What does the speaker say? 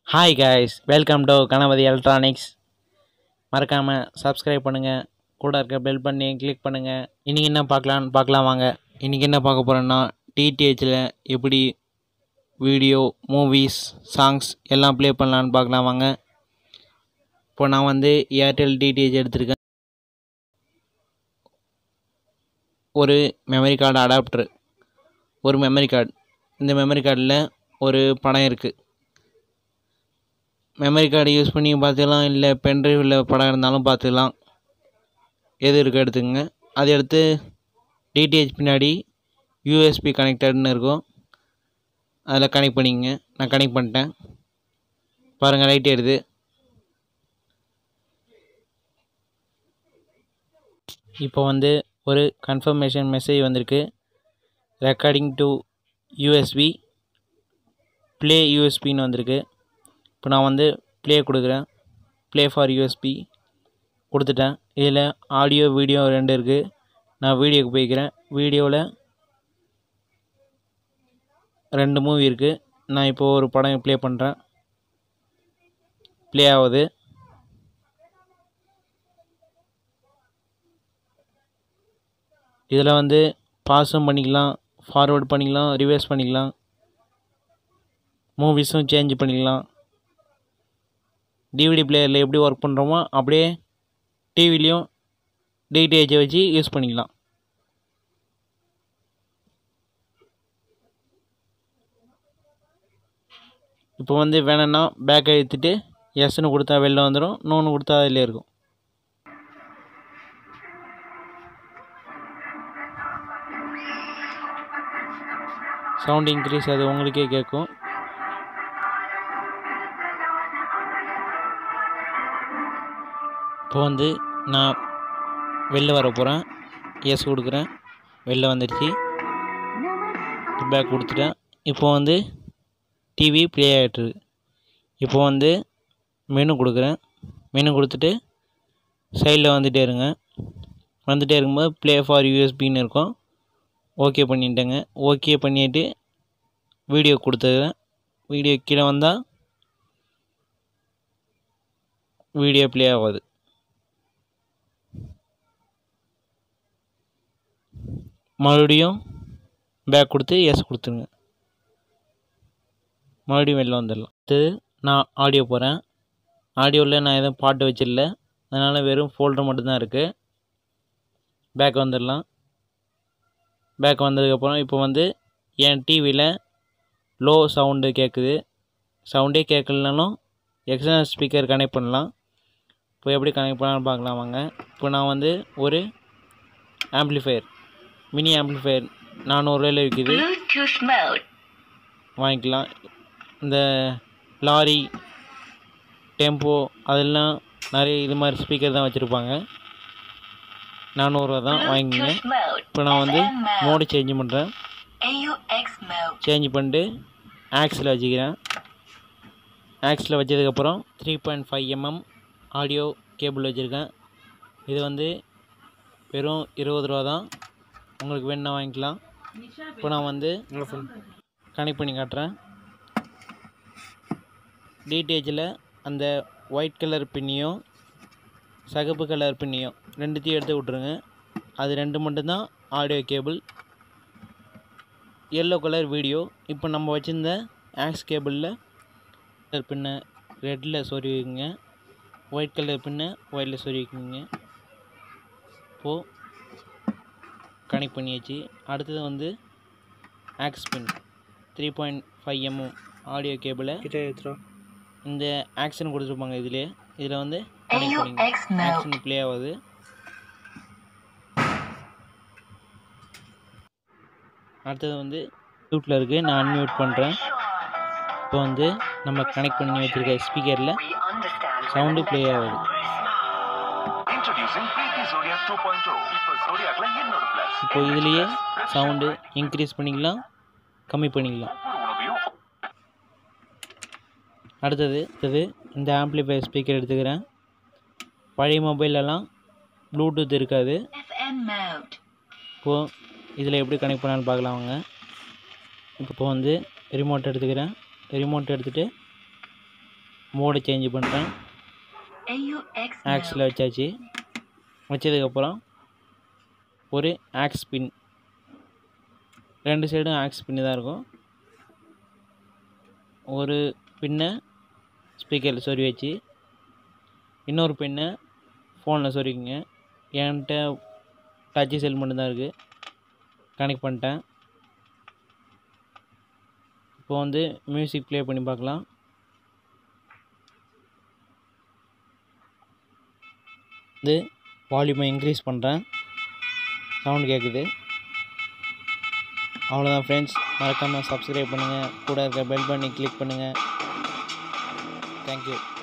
Hi guys welcome to Ganapathi electronics மறக்காமல் subscribe பண்ணுங்கள் கூட இருக்க பெல் பண்ணி கிளிக் பண்ணுங்கள் இன்றைக்கி என்ன பார்க்கலான்னு பார்க்கலாம் வாங்க இன்றைக்கி என்ன பார்க்க போகிறோன்னா டிடிஹெச்சில் எப்படி வீடியோ மூவிஸ் சாங்ஸ் எல்லாம் ப்ளே பண்ணலான்னு பார்க்கலாம் வாங்க இப்போ நான் வந்து ஏர்டெல் டிடிஹெச் எடுத்திருக்கேன் ஒரு மெமரி கார்டு அடாப்டர் ஒரு மெமரி கார்டு இந்த மெமரி கார்டில் ஒரு படம் இருக்குது மெமரி கார்டு யூஸ் பண்ணி பார்த்துக்கலாம் இல்லை பென்ட்ரைவில் படம் இருந்தாலும் பார்த்துக்கலாம் எது இருக்கோ எடுத்துக்கங்க அதை எடுத்து டிடிஹெச் பின்னாடி யூஎஸ்பி கனெக்டட்னு இருக்கும் அதில் கனெக்ட் பண்ணிக்கங்க நான் கனெக்ட் பண்ணிட்டேன் பாருங்கள் லைட் ஏறுது இப்போ வந்து ஒரு கன்ஃபர்மேஷன் மெசேஜ் வந்திருக்கு ரெக்கார்டிங் டு யூஎஸ்பி ப்ளே யூஎஸ்பின்னு வந்திருக்கு இப்போ நான் வந்து ப்ளே கொடுக்குறேன் ப்ளே ஃபார் யூஎஸ்பி கொடுத்துட்டேன் இதில் ஆடியோ வீடியோ ரெண்டு இருக்குது நான் வீடியோக்கு போய்க்கிறேன் வீடியோவில் ரெண்டு மூவி இருக்குது நான் இப்போது ஒரு படம் ப்ளே பண்ணுறேன் ப்ளே ஆகுது இதில் வந்து பாஸும் பண்ணிக்கலாம் ஃபார்வேர்ட் பண்ணிக்கலாம் ரிவர்ஸ் பண்ணிக்கலாம் மூவிஸும் சேஞ்ச் பண்ணிக்கலாம் டிவிடி பிளேயரில் எப்படி ஒர்க் பண்ணுறோமோ அப்படியே டிவிலையும் டிடிஹெச்சை வச்சு யூஸ் பண்ணிக்கலாம் இப்போ வந்து வேணும்னா பேக் எடுத்துட்டு எஸ்ன்னு கொடுத்தா வெளில வந்துடும் நோன்னு கொடுத்தா அதிலே இருக்கும் சவுண்ட் இன்க்ரீஸ் அது உங்களுக்கே கேட்கும் இப்போ வந்து நான் வெளில வர போகிறேன் எஸ் கொடுக்குறேன் வெளில வந்துடுச்சு பேக் கொடுத்துட்டேன் இப்போ வந்து டிவி ப்ளே ஆகிட்டுருக்கு இப்போ வந்து மெனு கொடுக்குறேன் மெனு கொடுத்துட்டு சைடில் வந்துகிட்டே இருங்க வந்துகிட்டே இருக்கும்போது ப்ளே ஃபார் யூஎஸ்பின்னு இருக்கும் ஓகே பண்ணிட்டேங்க ஓகே பண்ணிவிட்டு வீடியோ கொடுத்துக்கிறேன் வீடியோ கீழே வந்தால் வீடியோ ப்ளே ஆகாது மறுபடியும் பேக் கொடுத்து எஸ் கொடுத்துருங்க மறுபடியும் வெளில வந்துடலாம் அடுத்தது நான் ஆடியோ போகிறேன் ஆடியோவில் நான் எதுவும் பாட்டு வச்சிடல அதனால் வெறும் ஃபோல்டர் மட்டும்தான் இருக்குது பேக் வந்துடலாம் பேக் வந்ததுக்கப்புறம் இப்போ வந்து என் டிவியில் லோ சவுண்டு கேட்குது சவுண்டே கேட்கலனாலும் எக்ஸ்டர்னல் ஸ்பீக்கர் கனெக்ட் பண்ணலாம் இப்போ எப்படி கனெக்ட் பண்ணலாம்னு பார்க்கலாம் வாங்க இப்போ நான் வந்து ஒரு ஆம்ப்ளிஃபையர் மினி ஆம்ப்ளிஃபையர் நானூறுரூவாயில் விற்கிது Bluetooth mode. வாங்கிக்கலாம் இந்த லாரி டெம்போ அதெல்லாம் நிறைய இது மாதிரி ஸ்பீக்கர் தான் வச்சுருப்பாங்க நானூறுரூவா தான் வாங்கிக்கோங்க Bluetooth mode. இப்போ நான் வந்து FM mode. மோடு சேஞ்ச் பண்ணுறேன் AUX mode. சேஞ்ச் பண்ணிட்டு ஆக்ஸில் வச்சுக்கிறேன் ஆக்ஸில் வச்சதுக்கப்புறம் three point five mm audio cable வச்சுருக்கேன் இது வந்து வெறும் இருபது ரூபா தான் உங்களுக்கு வேணுன்னா வாங்கிக்கலாம் இப்போ நான் வந்து கனெக்ட் பண்ணி காட்டுறேன் டிடிஹெச்சில் அந்த ஒயிட் கலர் பின்னியும் சகப்பு கலர் பின்னியும் ரெண்டுத்தையும் எடுத்து விட்ருங்க அது ரெண்டு மட்டும்தான் audio cable yellow colour video இப்போ நம்ம வச்சுருந்த ஆக்ஸ் கேபிளில் கலர் பின்னை ரெட்டில் சொருவிக்குங்க ஒயிட் கலர் பின்னை ஒயிட்டில் சொருவிக்குங்க இப்போது கனெக்ட் பண்ணியாச்சு அடுத்தது வந்து AUX pin three point five mm audio கேபிளை இந்த ஆக்ஷன் கொடுத்துருப்பாங்க இதிலே இதில் வந்து கனெக்ட் பண்ணிங்க AUX mode. ஆக்ஷன் ப்ளே ஆகுது அடுத்தது வந்து மியூட்டில் இருக்குது நான் அன்மியூட் பண்ணுறேன் இப்போ வந்து நம்ம கனெக்ட் பண்ணி வச்சுருக்க ஸ்பீக்கரில் We understand. சவுண்டு ப்ளே ஆகுது Introducing PT Zodiac 2.0. இப்போ Zodiacல இன்னொரு plus. இப்போ இதுலேயே சவுண்டு இன்க்ரீஸ் பண்ணிக்கலாம் கம்மி பண்ணிக்கலாம் ஒவ்வொரு உணவையும் அடுத்தது அடுத்தது இந்த ஆம்ப்ளிஃபையர் ஸ்பீக்கர் எடுத்துக்கிறேன் பழைய மொபைலெல்லாம் ப்ளூடூத் இருக்காது FM mode. இப்போது இதில் எப்படி கனெக்ட் பண்ணலான்னு பார்க்கலாம் வாங்க இப்போ வந்து ரிமோட் எடுத்துக்கிறேன் ரிமோட் எடுத்துகிட்டு மோடு சேஞ்ச் பண்ணுறேன் AUX ஆக்ஸில் mode. வச்சாச்சு வச்சதுக்கப்புறம் ஒரு ஆக்ஸ் பின் ரெண்டு சைடும் ஆக்ஸ் பின்னு தான் இருக்கும் ஒரு பின்னை ஸ்பீக்கரில் சொருவி வச்சு இன்னொரு பின்னை ஃபோனில் சொருவிங்க என்கிட்ட டச்சு செல் மட்டும்தான் இருக்குது கனெக்ட் பண்ணிட்டேன் இப்போ வந்து மியூசிக் ப்ளே பண்ணி பார்க்கலாம் இது வால்யூமை இன்க்ரீஸ் பண்ணுறேன் சவுண்ட் கேட்குது அவ்வளோதான் ஃப்ரெண்ட்ஸ் மறக்காமல் சப்ஸ்கிரைப் பண்ணுங்கள் கூட இருக்க பெல் பண்ணி கிளிக் பண்ணுங்கள் தேங்க்யூ